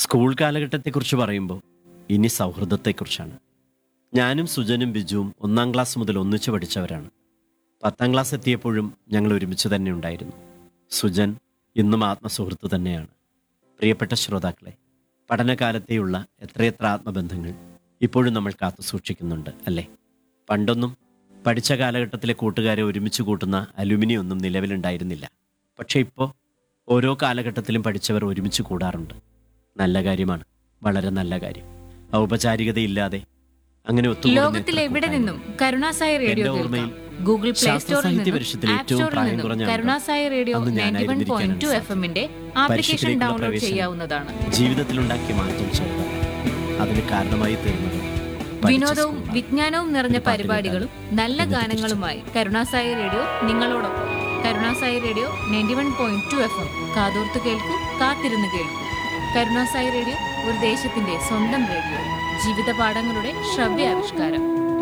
School കാലഘട്ടത്തെക്കുറിച്ച് പറയുമ്പോൾ ഇനി സൗഹൃദത്തെക്കുറിച്ചാണ് ഞാനും സുജനും ബിജുവും ഒന്നാം ക്ലാസ് മുതൽ ഒന്നിച്ചു പഠിച്ചവരാണ് പത്താം ക്ലാസ് എത്തിയപ്പോഴും ഞങ്ങൾ ഒരുമിച്ച് തന്നെ ഉണ്ടായിരുന്നു സുജൻ ഇന്നും ആത്മസുഹൃത്ത് തന്നെയാണ് പ്രിയപ്പെട്ട ശ്രോതാക്കളെ പഠനകാലത്തെയുള്ള എത്രയെത്ര ആത്മബന്ധങ്ങൾ ഇപ്പോഴും നമ്മൾ കാത്തു സൂക്ഷിക്കുന്നുണ്ട് അല്ലേ പണ്ടൊന്നും പഠിച്ച കാലഘട്ടത്തിലെ കൂട്ടുകാരെ ഒരുമിച്ച് കൂട്ടുന്ന അലുമിനി ഒന്നും നിലവിലുണ്ടായിരുന്നില്ല പക്ഷേ ഇപ്പോൾ ഓരോ കാലഘട്ടത്തിലും പഠിച്ചവർ ഒരുമിച്ച് കൂടാറുണ്ട് നല്ല കാര്യമാണ് വളരെ നല്ല കാര്യം ഔപചാരികതയില്ലാതെ അങ്ങനെ ഒത്തുകൂടുന്ന ലോകത്തിലെ എത്ര എവിടെ കൂട്ടായ്മ. നിന്നും കരുണാസായ റേഡിയോ എന്റെ ഓർമ്മയിൽ കേൾക്കാം ഗൂഗിൾ പ്ലേ ശാസ്ത്ര സ്റ്റോറിൽ സാഹിത്യ നിന്നും പരിഷത്തിലെ ആപ്പ് ഏറ്റവും സ്റ്റോറിൽ പ്രായം നിന്നും കുറഞ്ഞ അംഗം കരുണാസായ റേഡിയോ അന്ന് നയൻറ്റി വൺ ഞാനായിരുന്നിരിക്കാനാണ് പോയിന്റ് ടു എഫ് എമ്മിന്റെ ആപ്ലിക്കേഷൻ പരിഷത്തിലേക്കുള്ള ഡൗൺലോഡ് പ്രവേശനം. ചെയ്യാവുന്നതാണ് ജീവിതത്തിലുണ്ടാക്കിയ മാറ്റം ചെറുതാണ് അതിന് കാരണമായി തീർന്നത് പഠിച്ച വിനോദവും സ്കൂളാണ്. വിജ്ഞാനവും നിറഞ്ഞ ഒരു പാട്ട് പരിപാടികളും നല്ല എന്നിട്ട് ഗാനങ്ങളുമായി കരുണാസായ റേഡിയോ നിങ്ങളോടൊപ്പം Karunasaya radio ninety one point two F M കാതോർത്ത് കേൾക്കൂ കാത്തിരുന്ന് കേൾക്കൂ കരുണാസായ റേഡിയോ ഒരു ദേശത്തിന്റെ സ്വന്തം റേഡിയോ ജീവിത പാഠങ്ങളുടെ ശ്രവ്യ ആവിഷ്കാരം